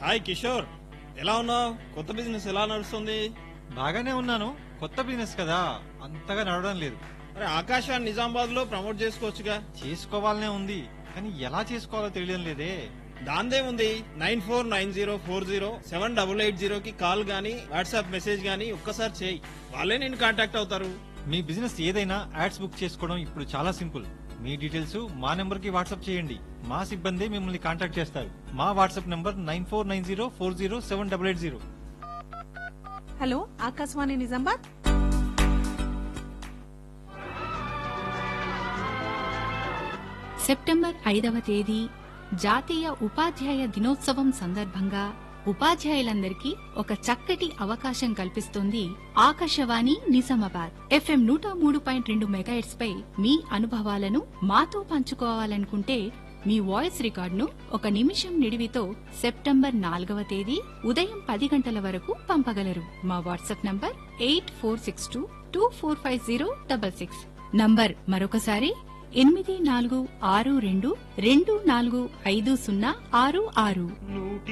hi Kishore ఎలా ఉన్నావు కొత్త బిజినెస్ ఎలా నడుస్తుంది బాగానే ఉన్నాను కొత్త బిజినెస్ కదా అంతగా నడవడం లేదు అరే ఆకాశాన్ని నిజామాబాద్ లో ప్రమోట్ చేసుకోవచ్చుగా చేసుకోవాలనే ఉంది కానీ ఎలా చేసుకోవాలో తెలియడం లేదే దాందే ఉంది nine four nine zero four zero seven double eight zero కి కాల్ గానీ వాట్సాప్ మెసేజ్ గానీ ఒక్కసారి చేయి వాళ్ళే నేను కాంటాక్ట్ అవుతారు మీ బిజినెస్ ఏదైనా యాడ్స్ బుక్ చేసుకోవడం ఇప్పుడు చాలా సింపుల్ మీ డీటెయిల్స్ మా నెంబర్ కి వాట్సాప్ చేయండి మా సిబ్బంది మిమ్మల్ని కాంటాక్ట్ చేస్తారు మా WhatsApp number nine four nine zero four zero seven double eight zero hello Akashvani Nizamabad September ఐదవ తేదీ జాతీయ ఉపాధ్యాయ దినోత్సవం సందర్భంగా ఉపాధ్యాయులందరికీ ఒక చక్కటి అవకాశం కల్పిస్తోంది ఆకాశవాణి నిజామాబాద్ ఎఫ్ఎం నూట మూడు పాయింట్ రెండు మెగాహెట్స్ పై మీ అనుభవాలను మాతో పంచుకోవాలనుకుంటే మీ వాయిస్ రికార్డును ఒక నిమిషం నిడివితో సెప్టెంబర్ నాలుగవ తేదీ ఉదయం పది గంటల వరకు పంపగలరు మా WhatsApp number eight four six two two four five zero double six number మరొకసారి ఎనిమిది నాలుగు ఆరు రెండు రెండు నాలుగు ఐదు సున్నా ఆరు ఆరు